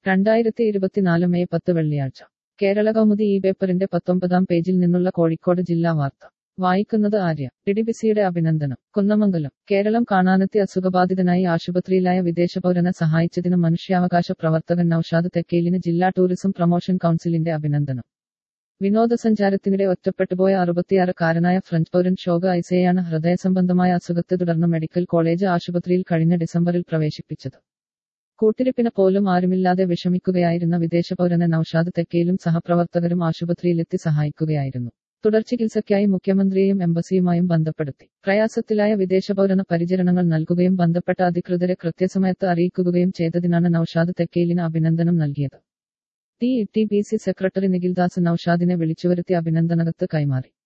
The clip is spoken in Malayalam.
രണ്ടായിരത്തി ഇരുപത്തിനാല് മെയ് പത്ത് വെള്ളിയാഴ്ച കേരള കൗമുദി ഈ പേപ്പറിന്റെ പത്തൊമ്പതാം പേജിൽ നിന്നുള്ള കോഴിക്കോട് ജില്ലാ വാർത്ത വായിക്കുന്നത് ആര്യ ഡിഡിബിസിയുടെ അഭിനന്ദനം കുന്നമംഗലം കേരളം കാണാനെത്തി അസുഖബാധിതനായി ആശുപത്രിയിലായ വിദേശപൗരനെ സഹായിച്ചതിന് മനുഷ്യാവകാശ പ്രവർത്തകൻ നൌഷാദ് തെക്കേലിന് ജില്ലാ ടൂറിസം പ്രൊമോഷൻ കൗൺസിലിന്റെ അഭിനന്ദനം വിനോദസഞ്ചാരത്തിനിടെ ഒറ്റപ്പെട്ടുപോയ അറുപത്തിയാറുകാരനായ ഫ്രഞ്ച് പൗരൻ ഷോഗ ഐസയെയാണ് ഹൃദയസംബന്ധമായ അസുഖത്തെ തുടർന്ന് മെഡിക്കൽ കോളേജ് ആശുപത്രിയിൽ കഴിഞ്ഞ ഡിസംബറിൽ പ്രവേശിപ്പിച്ചത് കൂട്ടിരിപ്പിന് പോലും ആരുമില്ലാതെ വിഷമിക്കുകയായിരുന്ന വിദേശപൗരനെ നൌഷാദ് തെക്കയിലും സഹപ്രവർത്തകരും ആശുപത്രിയിലെത്തി സഹായിക്കുകയായിരുന്നു തുടർ ചികിത്സയ്ക്കായി മുഖ്യമന്ത്രിയെയും എംബസിയുമായും ബന്ധപ്പെടുത്തി പ്രയാസത്തിലായ വിദേശപൗരന് പരിചരണങ്ങൾ നൽകുകയും ബന്ധപ്പെട്ട അധികൃതരെ കൃത്യസമയത്ത് അറിയിക്കുകയും ചെയ്തതിനാണ് നൌഷാദ് തെക്കയിലിന് അഭിനന്ദനം നൽകിയത് T T B C secretary Nikhildas നൌഷാദിനെ വിളിച്ചുവരുത്തി അഭിനന്ദനകത്ത് കൈമാറി